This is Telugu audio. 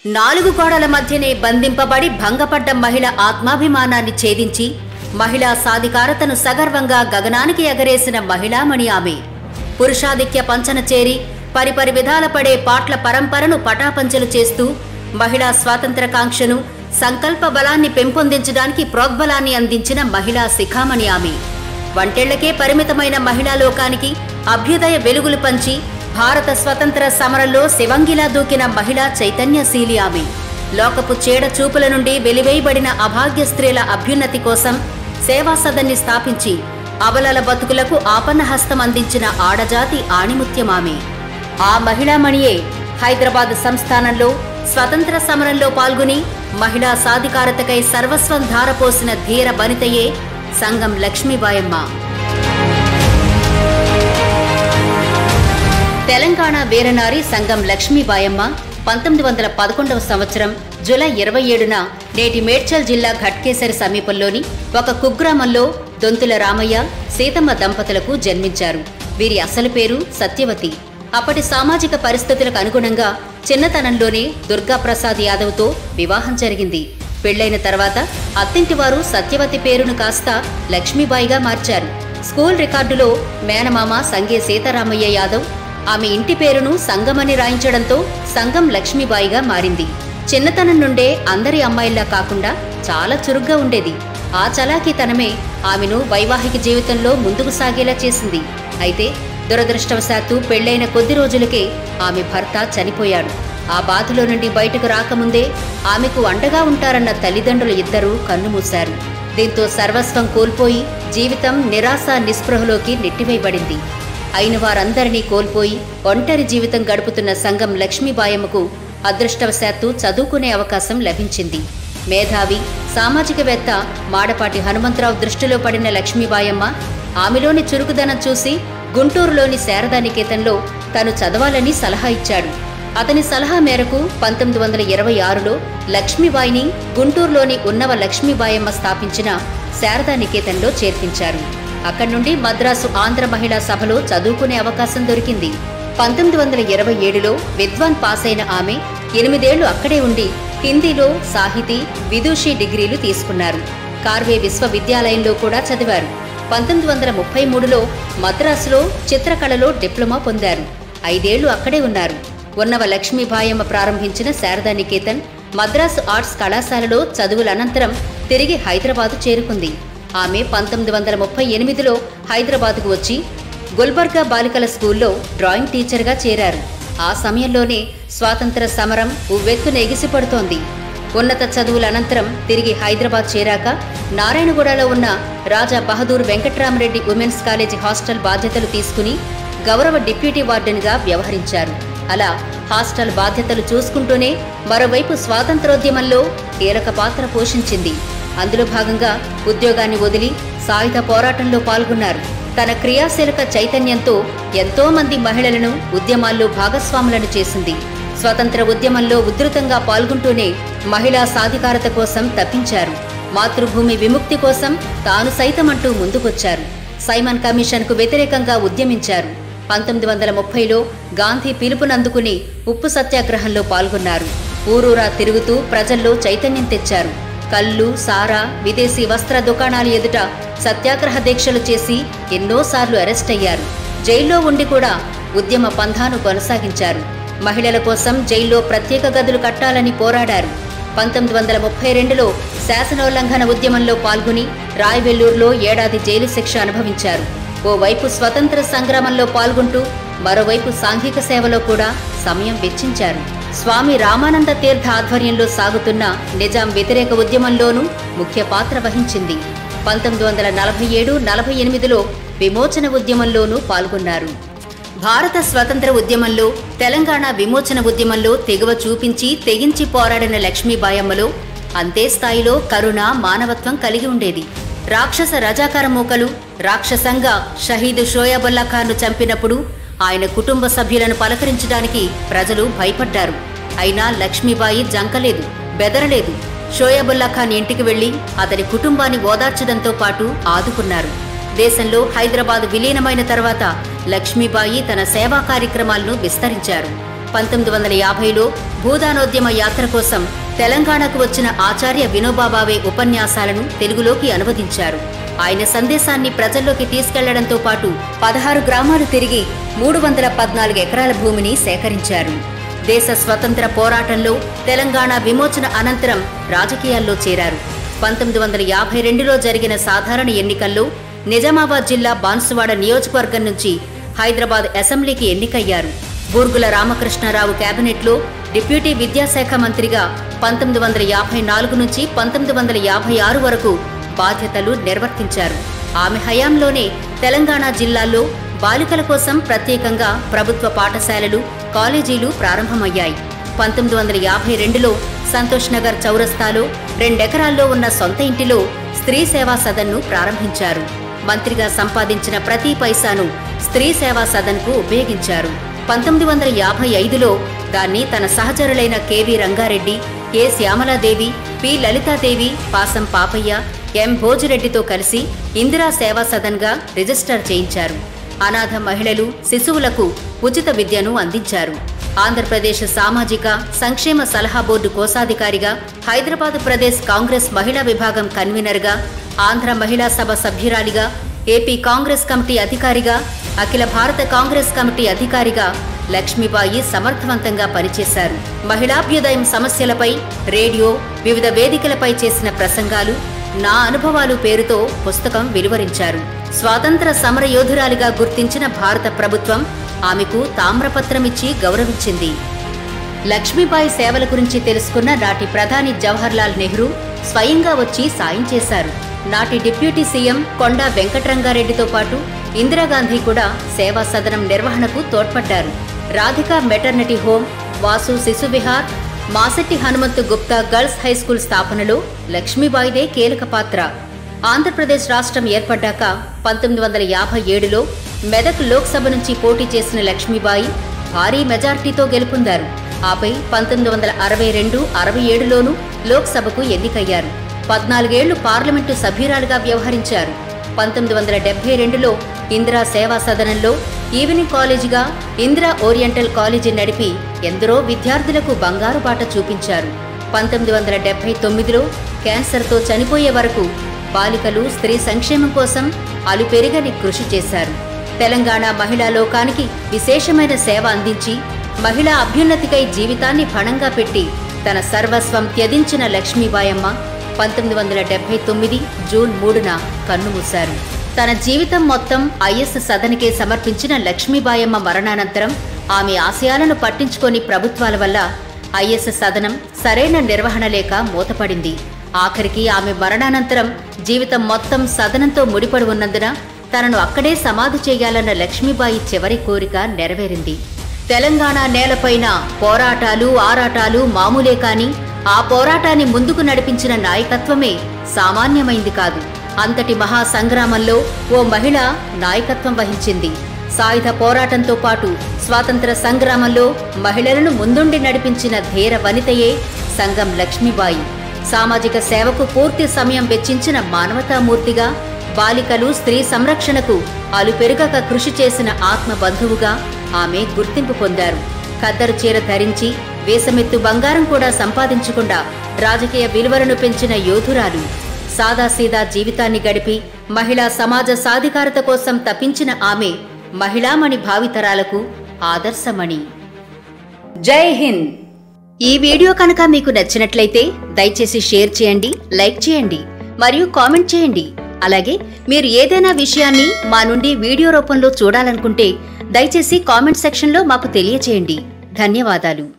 నాలుగు గోడల మధ్యనే బంధింపబడి భంగపడ్డ మహిళ ఆత్మాభిమానాన్ని ఛేదించి మహిళా సాధికారతను సగర్వంగా గగనానికి ఎగరేసిన మహిళామణి ఆమె పురుషాధిక్య పంచన చేరి పరిపరి విధాల పడే పాట్ల పరంపరను పటాపంచలు చేస్తూ మహిళా స్వాతంత్రకాంక్షను సంకల్ప బలాన్ని పెంపొందించడానికి ప్రోద్బలాన్ని అందించిన మహిళా శిఖామణి ఆమె వంటేళ్లకే పరిమితమైన మహిళా లోకానికి అభ్యుదయ వెలుగులు పంచి భారత స్వతంత్ర సమరంలో శివంగిలా దూకిన మహిళా చైతన్యశీలి ఆమె లోకపు చీడ చూపుల నుండి వెలివేయబడిన అభాగ్య స్త్రీల అభ్యున్నతి కోసం సేవా సదన్ని స్థాపించి అబలల బతుకులకు ఆపన్న హస్తం అందించిన ఆడజాతి ఆణిముత్యమామె ఆ మహిళామణియే హైదరాబాద్ సంస్థానంలో స్వతంత్ర సమరంలో పాల్గొని మహిళా సాధికారతకై సర్వస్వం ధారపోసిన ధీర బనితయే సంగం లక్ష్మీబాయమ్మ తెలంగాణ వీరనారి సంఘం లక్ష్మీబాయమ్మ పంతొమ్మిది వందల పదకొండవ సంవత్సరం జూలై ఇరవై ఏడున నేటి మేడ్చల్ జిల్లా ఘట్కేసరి సమీపంలోని ఒక కుగ్రామంలో దొంతుల రామయ్య సీతమ్మ దంపతులకు జన్మించారు వీరి అసలు పేరు సత్యవతి అప్పటి సామాజిక పరిస్థితులకు అనుగుణంగా చిన్నతనంలోనే దుర్గాప్రసాద్ యాదవ్తో వివాహం జరిగింది పెళ్లైన తర్వాత అత్తింటివారు సత్యవతి పేరును కాస్త లక్ష్మీబాయిగా మార్చారు స్కూల్ రికార్డులో మేనమామ సంగే సీతారామయ్య యాదవ్ ఆమె ఇంటి పేరును సంగమని రాయించడంతో సంగం లక్ష్మీబాయిగా మారింది చిన్నతనం నుండే అందరి అమ్మాయిల్లా కాకుండా చాలా చురుగ్గా ఉండేది ఆ చలాకీతనమే ఆమెను వైవాహిక జీవితంలో ముందుకు సాగేలా చేసింది అయితే దురదృష్టవశాత్తు పెళ్లైన కొద్ది రోజులకే ఆమె భర్త చనిపోయాడు ఆ బాధలో నుండి బయటకు రాకముందే ఆమెకు అండగా ఉంటారన్న తల్లిదండ్రులు ఇద్దరూ కన్నుమూశారు దీంతో సర్వస్వం కోల్పోయి జీవితం నిరాశ నిస్పృహలోకి నెట్టివేయబడింది అయిన వారందరినీ కోల్పోయి ఒంటరి జీవితం గడుపుతున్న సంఘం లక్ష్మీబాయమ్మకు అదృష్టవశాత్తు చదువుకునే అవకాశం లభించింది మేధావి సామాజికవేత్త మాడపాటి హనుమంతరావు దృష్టిలో పడిన లక్ష్మీబాయమ్మ ఆమెలోని చురుకుదనం చూసి గుంటూరులోని శారదానికేతన్లో తను చదవాలని సలహా ఇచ్చాడు అతని సలహా మేరకు పంతొమ్మిది వందల ఇరవై ఆరులో లక్ష్మీబాయిని గుంటూరులోని ఉన్నవ లక్ష్మీబాయమ్మ స్థాపించిన శారదానికేతన్లో చేర్పించారు అక్కడి నుండి మద్రాసు ఆంధ్ర మహిళా సభలో చదువుకునే అవకాశం దొరికింది పంతొమ్మిది వందల ఇరవై ఏడులో విద్వాన్ పాస్ అయిన ఆమె ఎనిమిదేళ్లు అక్కడే ఉండి హిందీలో సాహితీ విదూషి డిగ్రీలు తీసుకున్నారు కార్వే విశ్వవిద్యాలయంలో కూడా చదివారు పంతొమ్మిది వందల ముప్పై మూడులో మద్రాసులో చిత్రకళలో డిప్లొమా పొందారు ఐదేళ్లు అక్కడే ఉన్నారు ఉన్నవ లక్ష్మీబాయమ్మ ప్రారంభించిన శారదా నికేతన్ మద్రాసు ఆర్ట్స్ కళాశాలలో చదువుల అనంతరం తిరిగి హైదరాబాదు చేరుకుంది ఆమె పంతొమ్మిది వందల ముప్పై ఎనిమిదిలో హైదరాబాదుకు వచ్చి గుల్బర్గా బాలికల స్కూల్లో డ్రాయింగ్ టీచర్గా చేరారు ఆ సమయంలోనే స్వాతంత్ర సమరం ఉవ్వెత్తున ఎగిసిపడుతోంది ఉన్నత చదువుల అనంతరం తిరిగి హైదరాబాద్ చేరాక నారాయణగూడలో ఉన్న Raja Bahadur Venkatramareddy women's college hostel బాధ్యతలు తీసుకుని గౌరవ డిప్యూటీ వార్డెన్గా వ్యవహరించారు అలా హాస్టల్ బాధ్యతలు చూసుకుంటూనే మరోవైపు స్వాతంత్రోద్యమంలో కీలక పాత్ర పోషించింది అందులో భాగంగా ఉద్యోగాన్ని వదిలి సాయుధ పోరాటంలో పాల్గొన్నారు తన క్రియాశీలక చైతన్యంతో ఎంతో మంది మహిళలను ఉద్యమాల్లో భాగస్వాములను చేసింది స్వతంత్ర ఉద్యమంలో ఉధృతంగా పాల్గొంటూనే మహిళా సాధికారత కోసం తప్పించారు మాతృభూమి విముక్తి కోసం తాను సైతమంటూ ముందుకొచ్చారు సైమన్ కమిషన్కు వ్యతిరేకంగా ఉద్యమించారు పంతొమ్మిది వందల ముప్పైలో గాంధీ పిలుపునందుకుని ఉప్పు సత్యాగ్రహంలో పాల్గొన్నారు ఊరూరా తిరుగుతూ ప్రజల్లో చైతన్యం తెచ్చారు కళ్ళు సారా విదేశీ వస్త్ర దుకాణాల ఎదుట సత్యాగ్రహ దీక్షలు చేసి ఎన్నోసార్లు అరెస్ట్ అయ్యారు జైల్లో ఉండి కూడా ఉద్యమ పంథాను కొనసాగించారు మహిళల కోసం జైల్లో ప్రత్యేక గదులు కట్టాలని పోరాడారు పంతొమ్మిది వందల ముప్పై రెండులో శాసనోల్లంఘన ఉద్యమంలో పాల్గొని రాయవెల్లూరులో ఏడాది జైలు శిక్ష అనుభవించారు ఓవైపు స్వతంత్ర సంగ్రామంలో పాల్గొంటూ మరోవైపు సాంఘిక సేవలో కూడా సమయం వెచ్చించారు స్వామి రామానంద తీర్థ ఆధ్వర్యంలో సాగుతున్న నిజాం వ్యతిరేక ఉద్యమంలోనూ ముఖ్య పాత్ర వహించింది పంతొమ్మిది వందల నలభై ఏడు నలభై ఎనిమిదిలో విమోచన ఉద్యమంలోనూ పాల్గొన్నారు భారత స్వతంత్ర ఉద్యమంలో తెలంగాణ విమోచన ఉద్యమంలో తెగువ చూపించి తెగించి పోరాడిన లక్ష్మీబాయమ్మలో అంతే స్థాయిలో కరుణ మానవత్వం కలిగి ఉండేది రాక్షస రజాకార మూకలు రాక్షసంగా షహీద్ షోయాబుల్లా ఖాన్ను చంపినప్పుడు ఆయన కుటుంబ సభ్యులను పలకరించడానికి ప్రజలు భయపడ్డారు అయినా లక్ష్మీబాయి జంకలేదు బెదరలేదు షోయాబుల్లా ఖాన్ ఇంటికి వెళ్లి అతని కుటుంబాన్ని ఓదార్చడంతో పాటు ఆదుకున్నారు దేశంలో హైదరాబాద్ విలీనమైన తర్వాత లక్ష్మీబాయి తన సేవా కార్యక్రమాలను విస్తరించారు పంతొమ్మిది వందల యాభైలో భూదానోద్యమ యాత్ర కోసం తెలంగాణకు వచ్చిన ఆచార్య వినోబాబావే ఉపన్యాసాలను తెలుగులోకి అనువదించారు ఆయన సందేశాన్ని ప్రజల్లోకి తీసుకెళ్లడంతో పాటు పదహారు గ్రామాలు తిరిగి మూడు వందల పద్నాలుగు ఎకరాల భూమిని సేకరించారు దేశ స్వతంత్ర పోరాటంలో తెలంగాణ విమోచన అనంతరం రాజకీయాల్లో చేరారు పంతొమ్మిది వందల యాభై రెండులో జరిగిన సాధారణ ఎన్నికల్లో నిజామాబాద్ జిల్లా బాన్సువాడ నియోజకవర్గం నుంచి హైదరాబాద్ అసెంబ్లీకి ఎన్నికయ్యారు బూర్గుల రామకృష్ణారావు కేబినెట్లో డిప్యూటీ విద్యాశాఖ మంత్రిగా పంతొమ్మిది వందల యాభై నాలుగు నుంచి పంతొమ్మిది వందల యాభై ఆరు వరకు బాధ్యతలు నిర్వర్తించారు ఆమె హయాంలోనే తెలంగాణ జిల్లాల్లో బాలికల కోసం ప్రత్యేకంగా ప్రభుత్వ పాఠశాలలు కాలేజీలు ప్రారంభమయ్యాయి పంతొమ్మిది వందల యాభై రెండులో సంతోష్ నగర్ చౌరస్తాలో రెండెకరాల్లో ఉన్న సొంత ఇంటిలో స్త్రీ సేవా సదన్ను ప్రారంభించారు మంత్రిగా సంపాదించిన ప్రతి పైసాను స్త్రీ సేవా సదన్కు ఉపయోగించారు పంతొమ్మిది వందల యాభై ఐదులో దాన్ని తన సహచరులైన KV Rangareddy K Shyamaladevi P Lalitadevi Pasam Papaiah ఎం భోజిరెడ్డితో కలిసి ఇందిరా సేవా సదన్గా రిజిస్టర్ చేయించారు అనాథ మహిళలు శిశువులకు ఉచిత విద్యను అందించారు ఆంధ్రప్రదేశ్ సామాజిక సంక్షేమ సలహా బోర్డు కోశాధికారిగా హైదరాబాద్ ప్రదేశ్ కాంగ్రెస్ మహిళా విభాగం కన్వీనర్గా ఆంధ్ర మహిళా సభ సభ్యురాలిగా ఏపీ కాంగ్రెస్ కమిటీ అధికారిగా అఖిల భారత కాంగ్రెస్ కమిటీ అధికారిగా లక్ష్మీబాయి సమర్థవంతంగా పనిచేశారు మహిళాభ్యుదయం సమస్యలపై రేడియో వివిధ వేదికలపై చేసిన ప్రసంగాలు నా అనుభవాలు పేరుతో పుస్తకం వెలువరించారు స్వాతంత్ర సమరయోధురాలిగా గుర్తించిన భారత ప్రభుత్వం ఆమెకు తామ్రపత్రమిచ్చి గౌరవించింది లక్ష్మీబాయి సేవల గురించి తెలుసుకున్న నాటి ప్రధాని జవహర్లాల్ నెహ్రూ స్వయంగా వచ్చి సాయం చేశారు నాటి డిప్యూటీ సీఎం కొండా వెంకట్రంగారెడ్డితో పాటు ఇందిరాగాంధీ కూడా సేవా సదనం నిర్వహణకు తోడ్పడ్డారు రాధికా మెటర్నిటీ హోం వాసు శిశు Vihar మాసెట్టి Hanumanthu Gupta girls high school స్థాపనలో లక్ష్మీబాయిదే కీలక పాత్ర ఆంధ్రప్రదేశ్ రాష్ట్రం ఏర్పడ్డాక పంతొమ్మిది వందల యాభై ఏడులో మెదక్ లోక్సభ నుంచి పోటీ చేసిన లక్ష్మీబాయి భారీ మెజార్టీతో గెలుపొందారు ఆపై పంతొమ్మిది వందల అరవై రెండు అరవై ఏడులోనూ లోక్సభకు ఎన్నికయ్యారు పద్నాలుగేళ్లు పార్లమెంటు సభ్యురాలుగా వ్యవహరించారు పంతొమ్మిది వందల డెబ్బై రెండులో ఇందిరా సేవా సదనంలో ఈవినింగ్ కాలేజీగా ఇందిరా ఓరియంటల్ కాలేజీ నడిపి ఎందరో విద్యార్థులకు బంగారు బాట చూపించారు పంతొమ్మిది వందల డెబ్బై తొమ్మిదిలో క్యాన్సర్తో చనిపోయే వరకు బాలికలు స్త్రీ సంక్షేమం కోసం అలుపెరుగని కృషి చేశారు తెలంగాణ మహిళా లోకానికి విశేషమైన సేవ అందించి మహిళా అభ్యున్నతికై జీవితాన్ని పణంగా పెట్టి తన సర్వస్వం త్యజించిన లక్ష్మీబాయమ్మ పంతొమ్మిది వందల డెబ్బై తొమ్మిది జూన్ మూడున కన్నుమూశారు తన జీవితం మొత్తం ఐఎస్ సదనికే సమర్పించిన లక్ష్మీబాయమ్మ మరణానంతరం ఆమె ఆశయాలను పట్టించుకొని ప్రభుత్వాల వల్ల ఐఎస్ సదనం సరైన నిర్వహణ లేక మూతపడింది ఆఖరికి ఆమె మరణానంతరం జీవితం మొత్తం సదనంతో ముడిపడి ఉన్నందున తనను అక్కడే సమాధి చేయాలన్న లక్ష్మీబాయి చివరి కోరిక నెరవేరింది తెలంగాణ నేలపైన పోరాటాలు ఆరాటాలు మామూలే కాని ఆ పోరాటాన్ని ముందుకు నడిపించిన నాయకత్వమే సామాన్యమైంది కాదు అంతటి మహా సంగ్రామంలో ఓ మహిళ నాయకత్వం వహించింది సాయుధ పోరాటంతో పాటు స్వాతంత్ర సంగ్రామంలో మహిళలను ముందుండి నడిపించిన ధీర వనితయే సంగం లక్ష్మీబాయి సామాజిక సేవకు పూర్తి సమయం వెచ్చించిన మానవతామూర్తిగా బాలికలు స్త్రీ సంరక్షణకు అలుపెరుగక కృషి చేసిన ఆత్మ బంధువుగా ఆమె గుర్తింపు పొందారు ఖద్దరు చీర ధరించి వేసమెత్తు బంగారం కూడా సంపాదించకుండా రాజకీయ విలువలను పెంచిన యోధురాలు సాదాసీదా జీవితాన్ని గడిపి మహిళా సమాజ సాధికారత కోసం తప్పించిన ఆమె మహిళామణి భావితరాలకు ఆదర్శమణి జై హింద్ ఈ వీడియో కనుక మీకు నచ్చినట్లయితే దయచేసి షేర్ చేయండి లైక్ చేయండి మరియు కామెంట్ చేయండి అలాగే మీరు ఏదైనా విషయాన్ని మా నుండి వీడియో రూపంలో చూడాలనుకుంటే దయచేసి కామెంట్ సెక్షన్లో మాకు తెలియచేయండి ధన్యవాదాలు